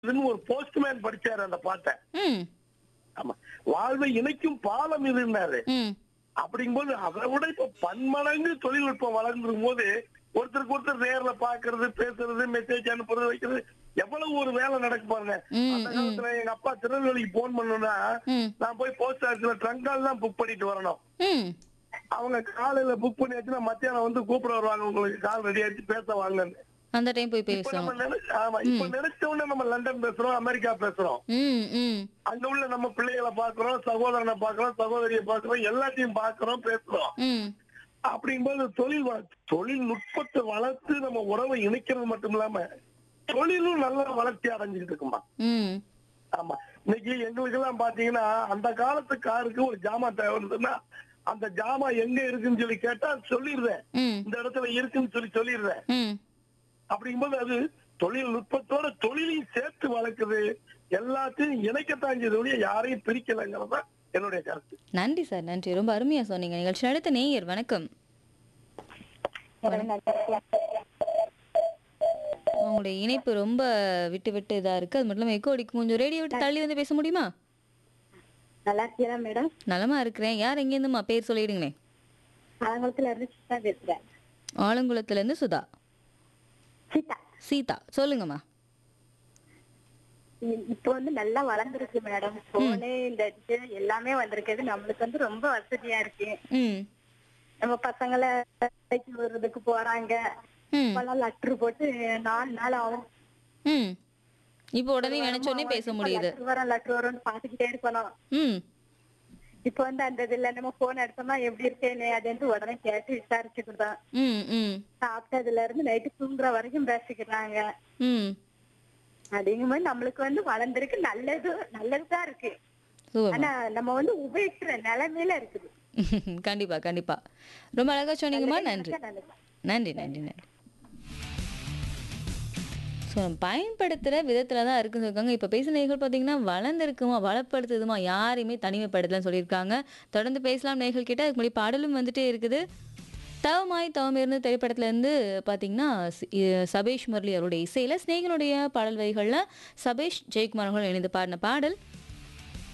இதுன்னு ஒரு போஸ்ட்மேன் படிச்சாரு அந்த பாட்டை ம் ஆமா வாழ்வை இணைக்கும் பாலம் இதுன்னாரு ம் அப்படிங்கும்போது அதை விட இப்ப பன்மடங்கு தொழில்நுட்பம் வளர்ந்துரும் போது ஒருத்தருக்கு ஒருத்தர் நேர்ல பாக்குறது பேசுறது மெசேஜ் அனுப்புறது வைக்கிறது எவ்வளவு ஒரு வேலை நடக்கு பாருங்க ம், அந்த காலத்துல எங்க அப்பா திருநெல்வேலிக்கு போன் பண்ணணும்னா ம் நான் போய் போஸ்ட் ஆஃபீஸ்ல ட்ரங்கால் தான் புக் பண்ணிட்டு வரணும் ம் அவங்க காலையில புக் பண்ணி வச்சுன்னா மத்தியானம் வந்து கூப்பிட வருவாங்க உங்களுக்கு கால் ரெடி ஆயிடுச்சு பேச வாங்கன்னு அந்த டைம் போய் இப்ப நம்ம பேசணும் நினை- ஆமா இப்ப நினைச்ச உடனே நம்ம லண்டன் பேசுறோம் அமெரிக்கா பேசுறோம் ம் ம் அங்க உள்ள நம்ம பிள்ளைகளை பாக்குறோம் சகோதரனை பாக்குறோம் சகோதரியை பாக்குறோம் எல்லாத்தையும் பாக்குறோம் பேசுறோம் ம் அப்படிங்கும்போது தொழில் வள- தொழில்நுட்பத்தை வளர்த்து நம்ம உறவை இணைக்கிறது மட்டும் இல்லாம தொழிலும் நல்ல வளர்ச்சி அடைஞ்சுக்கிட்டு இருக்குமா ம் ஆமா இன்னைக்கு எங்களுக்கு எல்லாம் பாத்தீங்கன்னா அந்த காலத்து காருக்கு ஒரு ஜாமா தேவை இருந்ததுன்னா அந்த ஜாமா எங்க இருக்குன்னு சொல்லி கேட்டா சொல்லிடுறேன் ம் இந்த இடத்துல இருக்குன்னு சொல்லி சொல்லிடுறேன் ம் அப்படிங்கும்போது அது தொழில்நுட்பத்தோட தொழிலையும் சேர்த்து வளர்க்குது எல்லாத்தையும் இணைக்கத்தான் செய்த ஒழிய யாரையும் பிரிக்கலைங்கிறது தான் என்னுடைய கருத்து நன்றி சார் நன்றி ரொம்ப அருமையா சொன்னீங்க நிகழ்ச்சி அடுத்த நேயர் வணக்கம் உங்களுடைய இணைப்பு ரொம்ப விட்டு விட்டு இதா இருக்கு அது மட்டும் இல்லாம எக்கோ அடிக்கும் கொஞ்சம் ரேடியோ விட்டு தள்ளி வந்து பேச முடியுமா நல்லா இருக்கீங்களா மேடம் நலமா இருக்கிறேன் யார் எங்கேருந்துமா பேர் சொல்லிடுங்களேன் ஆலங்குளத்துல இருந்து சீதா பேசுறேன் ஆலங்குளத்துல இருந்து சுதா சீதா சீதா சொல்லுங்கம்மா இ- இப்போ வந்து நல்லா வளர்ந்துருக்கு மேடம் போனு இந்த இது எல்லாமே வந்திருக்குது நம்மளுக்கு வந்து ரொம்ப வசதியா இருக்கு ம் நம்ம பசங்களை வேலைக்கு விடுறதுக்கு போறாங்க ம் இப்பெல்லாம் லெட்டர் போட்டு நாலு நாள் ஆகும் ம் இப்போ உடனே நினைச்சோடனே பேச முடியுது லெட்டர் வரும் லெட்டர் வரும்னு பாத்துக்கிட்டே இருக்கணும் ம் இப்போ வந்து அந்த இதுல நம்ம போன் எடுத்தோம்னா எப்படி இருக்கேன்னு அது வந்து உடனே கேட்டு விசாரிச்சுக்கிட்டோம் ம் ம் சாப்பிட்டதுல இருந்து நைட்டு தூங்குற வரைக்கும் பேசிக்கிறாங்க ம் அப்படிங்கும்போது நம்மளுக்கு வந்து வளர்ந்துருக்கு நல்லது நல்லதுதான் இருக்கு சூப்பர் ஆனா நம்ம வந்து உபயோகிக்கிற நிலைமையில இருக்குது கண்டிப்பா கண்டிப்பா ரொம்ப அழகா சொன்னீங்கம்மா நன்றி நல்லது. நன்றி நன்றி நன்றி ஸோ பயன்படுத்துகிற விதத்தில் தான் இருக்குன்னு இருக்காங்க இப்போ பேசின நேர்கள் பார்த்தீங்கன்னா வளர்ந்துருக்குமா வளப்படுத்துதுமா யாரையுமே தனிமைப்படுத்தலன்னு சொல்லியிருக்காங்க தொடர்ந்து பேசலாம் நேர்கள் கிட்ட அதுக்கு முன்னாடி பாடலும் வந்துட்டே இருக்குது தவமாய் தவமிருந்து திரைப்படத்துலேருந்து பார்த்தீங்கன்னா சி- இ- சபேஷ் முரளி அவருடைய இசையில் ஸ்நேகனுடைய பாடல் வரிகளில் சபேஷ் ஜெயக்குமார் அவர்கள் இணைந்து பாடின பாடல்